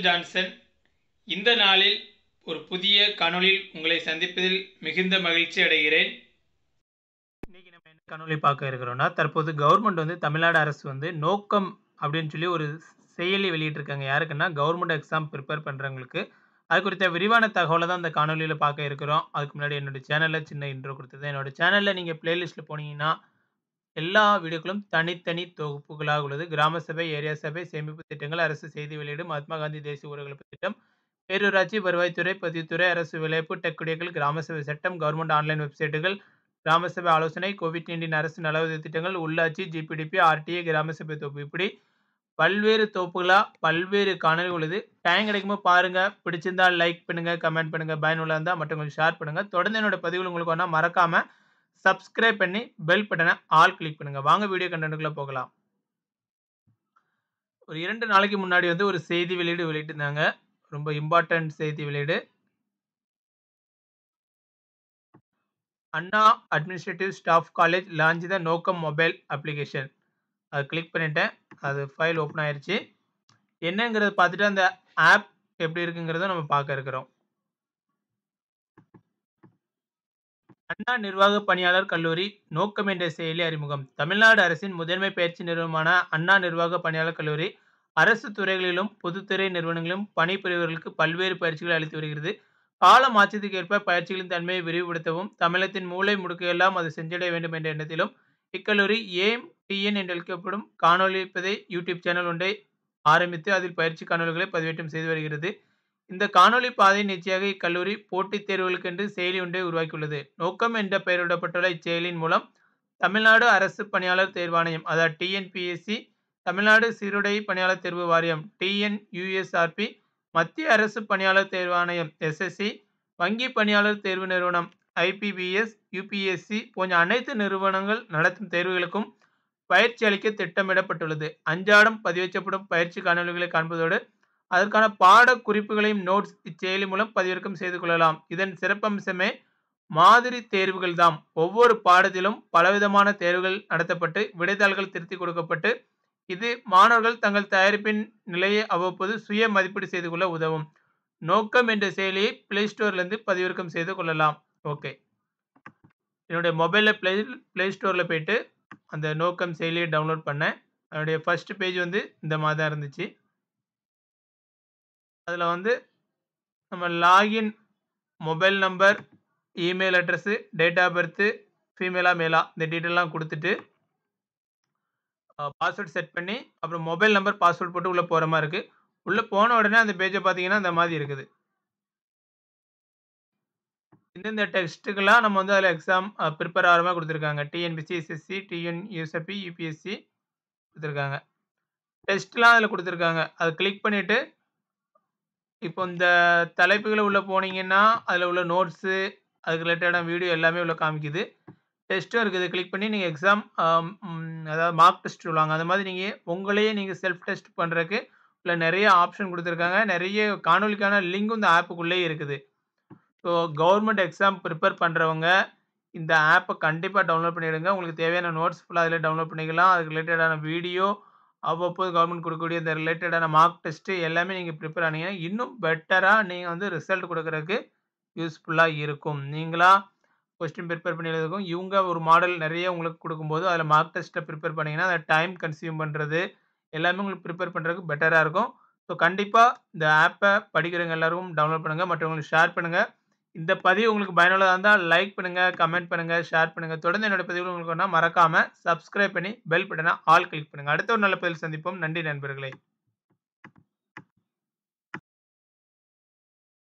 Michael Johnson இந்த நாளில் ஒரு புதிய காணொளியில் உங்களை சந்திப்பதில் மிகுந்த மகிழ்ச்சி அடைகிறேன் இன்னைக்கு நம்ம என்ன காணொளி பார்க்க இருக்கிறோம்னா தற்போது கவர்மெண்ட் வந்து தமிழ்நாடு அரசு வந்து நோக்கம் அப்படின்னு சொல்லி ஒரு செயலி வெளியிட்டிருக்காங்க யாருக்குன்னா கவர்மெண்ட் எக்ஸாம் ப்ரிப்பேர் பண்ணுறவங்களுக்கு அது குறித்த விரிவான தகவலை தான் இந்த காணொலியில் பார்க்க இருக்கிறோம் அதுக்கு முன்னாடி என்னோட சேனலில் சின்ன இன்ட்ரோ கொடுத்தது என்னோட சேனலில் நீங்கள் பிளேலிஸ்ட்டில் போனீங்கன்னா எல்லா வீடியோக்களும் தனித்தனி தொகுப்புகளாக உள்ளது கிராம சபை ஏரியா சபை சேமிப்பு திட்டங்கள் அரசு செய்தி வெளியீடு மகாத்மா காந்தி தேசிய ஊரகப்பு திட்டம் பேரூராட்சி வருவாய்த்துறை பதிவுத்துறை அரசு விளையாப்பு டெக்குடியர்கள் கிராம சபை சட்டம் கவர்மெண்ட் ஆன்லைன் வெப்சைட்டுகள் கிராம சபை ஆலோசனை கோவிட் நைன்டீன் அரசு நலவுதவி திட்டங்கள் உள்ளாட்சி ஜிபிடிபி ஆர்டிஏ கிராம சபை தொகுப்பு இப்படி பல்வேறு தொகுப்புகளாக பல்வேறு காணொலி உள்ளது டைம் கிடைக்கும்போது பாருங்கள் பிடிச்சிருந்தா லைக் பண்ணுங்கள் கமெண்ட் பண்ணுங்கள் பயனுள்ள இருந்தால் மற்றவங்களுக்கு ஷேர் பண்ணுங்கள் தொடர்ந்து என்னோட பதிவுகள் உங்களுக்கு ஒன்றா மறக்காமல் சப்ஸ்கிரைப் பண்ணி பெல் பட்டனை ஆல் கிளிக் பண்ணுங்கள் வாங்க வீடியோ கண்டென்ட்டுக்குள்ளே போகலாம் ஒரு இரண்டு நாளைக்கு முன்னாடி வந்து ஒரு செய்தி வெளியீடு வெளியிட்டிருந்தாங்க ரொம்ப இம்பார்ட்டன்ட் செய்தி வெளியீடு Anna administrative staff college launch த நோக்கம் மொபைல் அப்ளிகேஷன் அது கிளிக் பண்ணிட்டேன் அது ஃபைல் ஓப்பன் ஆயிடுச்சு என்னங்கிறத பார்த்துட்டு அந்த ஆப் எப்படி இருக்குங்கிறத நம்ம பார்க்க இருக்கிறோம் அண்ணா நிர்வாக பணியாளர் கல்லூரி நோக்கம் என்ற செயலி அறிமுகம் தமிழ்நாடு அரசின் முதன்மை பயிற்சி நிறுவனமான அண்ணா நிர்வாக பணியாளர் கல்லூரி அரசு துறைகளிலும் பொதுத்துறை நிறுவனங்களிலும் பணிபுரிவர்களுக்கு பல்வேறு பயிற்சிகளை அளித்து வருகிறது கால மாற்றத்துக்கு ஏற்ப பயிற்சிகளின் தன்மையை விரிவுபடுத்தவும் தமிழகத்தின் மூளை முடுக்கையெல்லாம் அது சென்றடைய வேண்டும் என்ற எண்ணத்திலும் இக்கல்லூரி ஏம் டிஎன் என்று அழைக்கப்படும் காணொலிப்பதை யூடியூப் சேனல் ஒன்றை ஆரம்பித்து அதில் பயிற்சி காணொலிகளை பதிவேற்றம் செய்து வருகிறது இந்த காணொலி பாதை நிச்சயாக இக்கல்லூரி போட்டித் தேர்வுகளுக்கென்று செயலி ஒன்றை உருவாக்கியுள்ளது நோக்கம் என்ற பெயரிடப்பட்டுள்ள இச்செயலின் மூலம் தமிழ்நாடு அரசு பணியாளர் தேர்வாணையம் அதாவது டிஎன்பிஎஸ்சி தமிழ்நாடு சீருடை பணியாளர் தேர்வு வாரியம் டிஎன்யூஎஸ்ஆர்பி மத்திய அரசு பணியாளர் தேர்வாணையம் எஸ்எஸ்சி வங்கி பணியாளர் தேர்வு நிறுவனம் ஐபிபிஎஸ் யூபிஎஸ்சி போன்ற அனைத்து நிறுவனங்கள் நடத்தும் தேர்வுகளுக்கும் பயிற்சி அளிக்க திட்டமிடப்பட்டுள்ளது அன்றாடம் பதிவேற்றப்படும் பயிற்சி காணொலிகளை காண்பதோடு அதற்கான பாட குறிப்புகளையும் நோட்ஸ் இச்செயலி மூலம் பதிவிறக்கம் செய்து கொள்ளலாம் இதன் சிறப்பம்சமே மாதிரி தேர்வுகள் தாம் ஒவ்வொரு பாடத்திலும் பலவிதமான தேர்வுகள் நடத்தப்பட்டு விடைத்தாள்கள் திருத்தி கொடுக்கப்பட்டு இது மாணவர்கள் தங்கள் தயாரிப்பின் நிலையை அவ்வப்போது சுய மதிப்பீடு செய்து கொள்ள உதவும் நோக்கம் என்ற செயலியை பிளே ஸ்டோர்லேருந்து பதிவிறக்கம் செய்து கொள்ளலாம் ஓகே என்னுடைய மொபைலில் ப்ளே ப்ளே ஸ்டோரில் போயிட்டு அந்த நோக்கம் செயலியை டவுன்லோட் பண்ணேன் அதனுடைய ஃபஸ்ட்டு பேஜ் வந்து இந்த மாதிரி தான் இருந்துச்சு அதில் வந்து நம்ம login mobile number email address date of birth ஃபீமேலா மேலா இந்த டீட்டெயிலாம் கொடுத்துட்டு பாஸ்வேர்ட் செட் பண்ணி அப்புறம் மொபைல் நம்பர் பாஸ்வேர்ட் போட்டு உள்ளே போகிற மாதிரி இருக்குது உள்ளே போன உடனே அந்த பேஜை பார்த்தீங்கன்னா இந்த மாதிரி இருக்குது இந்தந்த டெஸ்ட்டுக்கெல்லாம் நம்ம வந்து அதில் எக்ஸாம் ப்ரிப்பேர் ஆகிற மாதிரி கொடுத்துருக்காங்க TNPSC SSC TN USFP UPSC கொடுத்துருக்காங்க டெஸ்ட்லாம் அதில் கொடுத்துருக்காங்க அதை கிளிக் பண்ணிவிட்டு இப்போ இந்த தலைப்புகளை உள்ளே போனீங்கன்னா அதில் உள்ள நோட்ஸு அதுக்கு ரிலேட்டடான வீடியோ எல்லாமே உள்ள காமிக்குது டெஸ்ட்டும் இருக்குது கிளிக் பண்ணி நீங்கள் எக்ஸாம் அதாவது மார்க் டெஸ்ட் சொல்லுவாங்க அந்த மாதிரி நீங்கள் உங்களையே நீங்கள் செல்ஃப் டெஸ்ட் பண்ணுறதுக்கு உள்ள நிறைய ஆப்ஷன் கொடுத்துருக்காங்க நிறைய காணொலிக்கான லிங்கும் இந்த ஆப்புக்குள்ளேயே இருக்குது ஸோ கவர்மெண்ட் எக்ஸாம் ப்ரிப்பேர் பண்ணுறவங்க இந்த ஆப்பை கண்டிப்பாக டவுன்லோட் பண்ணிவிடுங்க உங்களுக்கு தேவையான நோட்ஸ் ஃபுல்லாக அதில் டவுன்லோட் பண்ணிக்கலாம் அதுக்கு ரிலேட்டடான வீடியோ அவ்வப்போது கவர்மெண்ட் கொடுக்கக்கூடிய இந்த ரிலேட்டடான மார்க் டெஸ்ட்டு எல்லாமே நீங்கள் ப்ரிப்பேர் ஆனீங்கன்னா இன்னும் பெட்டராக நீங்கள் வந்து ரிசல்ட் கொடுக்குறதுக்கு யூஸ்ஃபுல்லாக இருக்கும் நீங்களாக கொஸ்டின் ப்ரிப்பேர் பண்ணியிருக்கும் இவங்க ஒரு மாடல் நிறைய உங்களுக்கு கொடுக்கும்போது அதில் மார்க் டெஸ்ட்டை ப்ரிப்பேர் பண்ணிங்கன்னா அதை டைம் கன்சியூம் பண்ணுறது எல்லாமே உங்களுக்கு ப்ரிப்பேர் பண்ணுறதுக்கு பெட்டராக இருக்கும் ஸோ கண்டிப்பாக இந்த ஆப்பை படிக்கிறவங்க எல்லாருக்கும் டவுன்லோட் பண்ணுங்கள் மற்றவங்களுக்கு ஷேர் பண்ணுங்கள் இந்த பதிவு உங்களுக்கு பயனுள்ளதாக இருந்தால் லைக் பண்ணுங்கள் கமெண்ட் பண்ணுங்கள் ஷேர் பண்ணுங்கள் தொடர்ந்து என்னோட பதிவுகள் உங்களுக்கு ஒன்றா மறக்காமல் சப்ஸ்கிரைப் பண்ணி பெல் பட்டனை ஆல் கிளிக் பண்ணுங்கள் அடுத்த ஒரு நல்ல பதிவில் சந்திப்போம் நன்றி நண்பர்களே